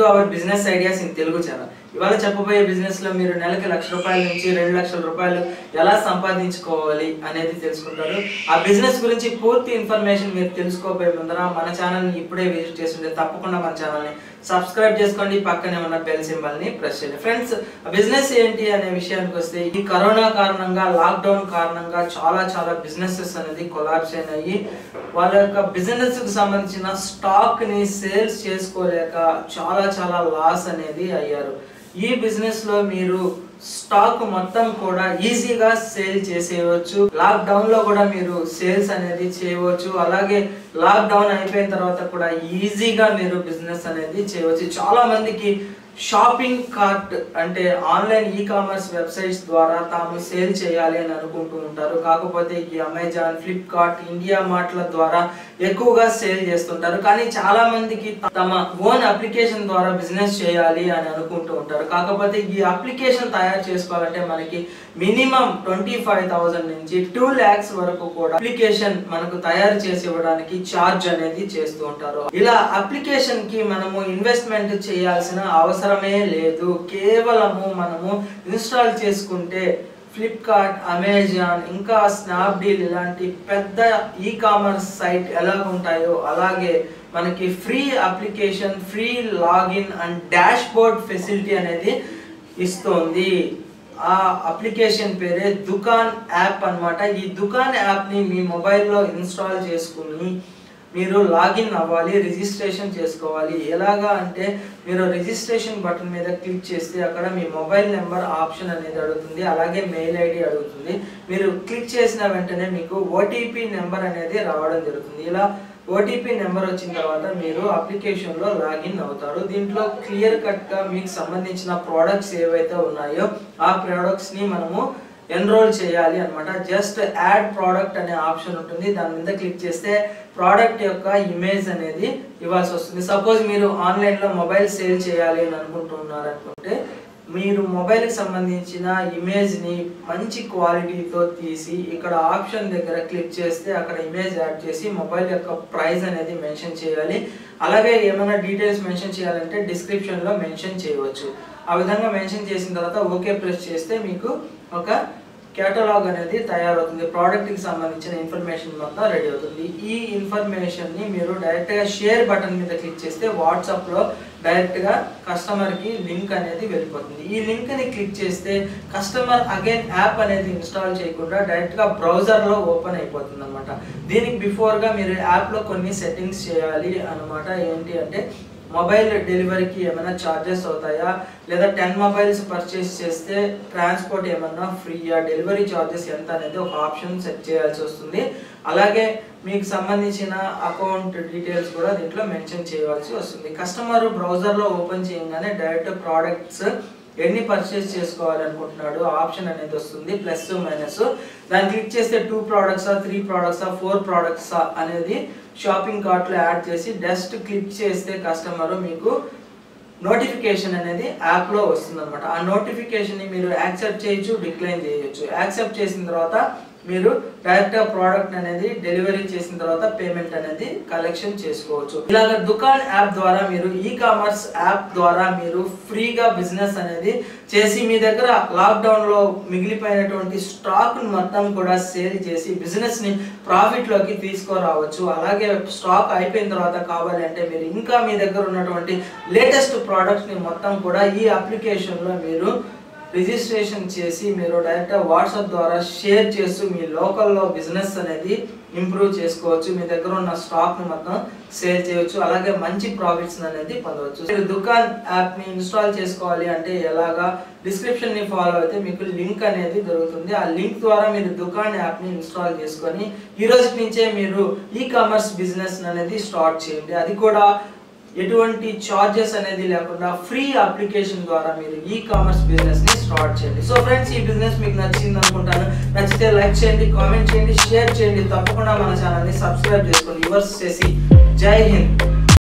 to our business ideas in Telugu channel ఇవాళ చెప్పబోయే business లో మీరు నెలకి లక్ష రూపాయల నుంచి రెండు లక్షల రూపాయలు ఎలా సంపాదించుకోవాలి అనేది తెలుసుకుంటారు ఆ బిజినెస్ గురించి పూర్తి ఇన్ఫర్మేషన్ మీరు తెలుసుకోబోయే ముందర మన ఛానల్ ని ఇప్పుడే విజిట్ చేస్తుంటే తప్పకుండా మన ఛానల్ ని సబ్స్క్రైబ్ చేసుకోండి పక్కనే ఉన్న బెల్ సింబల్ ని ప్రెస్ చేయండి ఫ్రెండ్స్ బిజినెస్ ఏంటి అనే విషయానికి వస్తే ఈ కరోనా కారణంగా లాక్డౌన్ కారణంగా చాలా చాలా బిజినెసెస్ అనేది కొలాబ్స్ అయినాయి వాళ్ళ యొక్క బిజినెస్ కి సంబంధించిన స్టాక్ ని సేల్స్ చేసుకోలేక చాలా చాలా లాస్ అనేది అయ్యారు ఈ బిజినెస్ లో మీరు స్టాక్ మొత్తం కూడా ఈజీగా సేల్ చేసేయవచ్చు లాక్ డౌన్ లో కూడా మీరు సేల్స్ అనేది చేయవచ్చు అలాగే లాక్ డౌన్ అయిపోయిన తర్వాత కూడా ఈజీగా మీరు బిజినెస్ అనేది చేయవచ్చు చాలా మందికి షాపింగ్ కార్ట్ అంటే ఆన్లైన్ ఈ కామర్స్ వెబ్సైట్స్ ద్వారా తాము సేల్ చేయాలి అని అనుకుంటూ ఉంటారు కాకపోతే ఈ అమెజాన్ ఫ్లిప్కార్ట్ ఇండియా మార్ట్ల ద్వారా ఎక్కువగా సేల్ చేస్తుంటారు కానీ చాలా మందికి తమ ఓన్ అప్లికేషన్ ద్వారా బిజినెస్ చేయాలి అని అనుకుంటూ ఉంటారు కాకపోతే ఈ అప్లికేషన్ తయారు చేసుకోవాలంటే మనకి మినిమం ట్వంటీ ఫైవ్ థౌసండ్ నుంచి టూ ల్యాక్స్ వరకు కూడా అప్లికేషన్ మనకు తయారు చేసి ఇవ్వడానికి ఛార్జ్ అనేది చేస్తూ ఉంటారు ఇలా అప్లికేషన్ కి మనము ఇన్వెస్ట్మెంట్ చేయాల్సిన అవసరమే లేదు కేవలము మనము ఇన్స్టాల్ చేసుకుంటే ఫ్లిప్కార్ట్ అమెజాన్ ఇంకా స్నాప్డీల్ ఇలాంటి పెద్ద ఈ కామర్స్ సైట్ ఎలా ఉంటాయో అలాగే మనకి free application free login and dashboard facility అనేది ఇస్తోంది ఆ అప్లికేషన్ పేరే దుకాన్ యాప్ అన్నమాట ఈ దుకాన్ యాప్ని మీ మొబైల్లో ఇన్స్టాల్ చేసుకుని మీరు లాగిన్ అవ్వాలి రిజిస్ట్రేషన్ చేసుకోవాలి ఎలాగా అంటే మీరు రిజిస్ట్రేషన్ బటన్ మీద క్లిక్ చేస్తే అక్కడ మీ మొబైల్ నెంబర్ ఆప్షన్ అనేది అడుగుతుంది అలాగే మెయిల్ ఐడి అడుగుతుంది మీరు క్లిక్ చేసిన వెంటనే మీకు ఓటీపీ నెంబర్ అనేది రావడం జరుగుతుంది ఇలా ఓటీపీ నెంబర్ వచ్చిన తర్వాత మీరు అప్లికేషన్లో లాగిన్ అవుతారు దీంట్లో క్లియర్ కట్గా మీకు సంబంధించిన ప్రోడక్ట్స్ ఏవైతే ఉన్నాయో ఆ ప్రోడక్ట్స్ని మనము ఎన్రోల్ చేయాలి అనమాట జస్ట్ యాడ్ ప్రోడక్ట్ అనే ఆప్షన్ ఉంటుంది దాని మీద క్లిక్ చేస్తే ప్రోడక్ట్ యొక్క ఇమేజ్ అనేది ఇవ్వాల్సి వస్తుంది సపోజ్ మీరు ఆన్లైన్లో మొబైల్ సేల్ చేయాలి అని అనుకుంటున్నారు అనుకుంటే మీరు మొబైల్కి సంబంధించిన ఇమేజ్ని మంచి క్వాలిటీతో తీసి ఇక్కడ ఆప్షన్ దగ్గర క్లిక్ చేస్తే అక్కడ ఇమేజ్ యాడ్ చేసి మొబైల్ యొక్క ప్రైస్ అనేది మెన్షన్ చేయాలి అలాగే ఏమైనా డీటెయిల్స్ మెన్షన్ చేయాలంటే డిస్క్రిప్షన్లో మెన్షన్ చేయవచ్చు ఆ విధంగా మెన్షన్ చేసిన తర్వాత ఓకే ప్రెస్ చేస్తే మీకు ఒక కేటలాగ్ అనేది తయారవుతుంది ప్రోడక్ట్కి సంబంధించిన ఇన్ఫర్మేషన్ మొత్తం రెడీ అవుతుంది ఈ ఇన్ఫర్మేషన్ని మీరు డైరెక్ట్గా షేర్ బటన్ మీద క్లిక్ చేస్తే వాట్సాప్లో డైరెక్ట్గా కస్టమర్కి లింక్ అనేది వెళ్ళిపోతుంది ఈ లింక్ని క్లిక్ చేస్తే కస్టమర్ అగైన్ యాప్ అనేది ఇన్స్టాల్ చేయకుండా డైరెక్ట్గా బ్రౌజర్లో ఓపెన్ అయిపోతుంది అనమాట దీనికి బిఫోర్గా మీరు యాప్లో కొన్ని సెట్టింగ్స్ చేయాలి అనమాట ఏంటి అంటే మొబైల్ డెలివరీకి ఏమైనా ఛార్జెస్ అవుతాయా లేదా టెన్ మొబైల్స్ పర్చేస్ చేస్తే ట్రాన్స్పోర్ట్ ఏమన్నా ఫ్రీయా డెలివరీ ఛార్జెస్ ఎంత అనేది ఒక ఆప్షన్ సెట్ చేయాల్సి వస్తుంది అలాగే మీకు సంబంధించిన అకౌంట్ డీటెయిల్స్ కూడా దీంట్లో మెన్షన్ చేయవలసి వస్తుంది కస్టమర్ బ్రౌజర్లో ఓపెన్ చేయగానే డైరెక్ట్ ప్రోడక్ట్స్ ఎన్ని పర్చేస్ చేసుకోవాలి అనుకుంటున్నాడు ఆప్షన్ అనేది వస్తుంది ప్లస్ మైనస్ దాన్ని క్లిక్ చేస్తే టూ ప్రోడక్ట్సా త్రీ ప్రోడక్ట్సా ఫోర్ ప్రోడక్ట్సా అనేది షాపింగ్ కార్ట్లో యాడ్ చేసి జస్ట్ క్లిక్ చేస్తే కస్టమర్ మీకు నోటిఫికేషన్ అనేది యాప్లో వస్తుంది అనమాట ఆ నోటిఫికేషన్ని మీరు యాక్సెప్ట్ చేయొచ్చు డిక్లైన్ చేయొచ్చు యాక్సెప్ట్ చేసిన తర్వాత మీరు డైరెక్ట్గా ప్రోడక్ట్ అనేది డెలివరీ చేసిన తర్వాత పేమెంట్ అనేది కలెక్షన్ చేసుకోవచ్చు ఇలాగ దుకాన్ యాప్ ద్వారా మీరు ఈ కామర్స్ యాప్ ద్వారా మీరు ఫ్రీగా బిజినెస్ అనేది చేసి మీ దగ్గర లాక్డౌన్ లో మిగిలిపోయినటువంటి స్టాక్ మొత్తం కూడా సేల్ చేసి బిజినెస్ ని ప్రాఫిట్ లోకి తీసుకురావచ్చు అలాగే స్టాక్ అయిపోయిన తర్వాత కావాలి అంటే మీరు ఇంకా మీ దగ్గర ఉన్నటువంటి లేటెస్ట్ ప్రోడక్ట్స్ ని మొత్తం కూడా ఈ అప్లికేషన్ లో మీరు రిజిస్ట్రేషన్ చేసి మీరు డైరెక్ట్గా వాట్సాప్ ద్వారా షేర్ చేస్తూ మీ లోకల్లో బిజినెస్ అనేది ఇంప్రూవ్ చేసుకోవచ్చు మీ దగ్గర ఉన్న స్టాక్ ని మొత్తం సేల్ చేయొచ్చు అలాగే మంచి ప్రాఫిట్స్ అనేది పొందవచ్చు మీరు దుకాన్ యాప్ ని ఇన్స్టాల్ చేసుకోవాలి అంటే ఎలాగా డిస్క్రిప్షన్ ని ఫాలో అయితే మీకు లింక్ అనేది దొరుకుతుంది ఆ లింక్ ద్వారా మీరు దుకాన్ యాప్ ని ఇన్స్టాల్ చేసుకొని ఈ రోజు నుంచే మీరు ఈ కామర్స్ బిజినెస్ అనేది స్టార్ట్ చేయండి అది కూడా ఎటువంటి చార్జెస్ అనేది లేకుండా ఫ్రీ అప్లికేషన్ ద్వారా మీరు ఈ కామర్స్ బిజినెస్ ని స్టార్ట్ చేయండి సో ఫ్రెండ్స్ ఈ బిజినెస్ మీకు నచ్చింది అనుకుంటాను నచ్చితే లైక్ చేయండి కామెంట్ చేయండి షేర్ చేయండి తప్పకుండా మన ఛానల్ ని సబ్స్క్రైబ్ చేసుకోండి యువర్స్ చేసి జై హింద్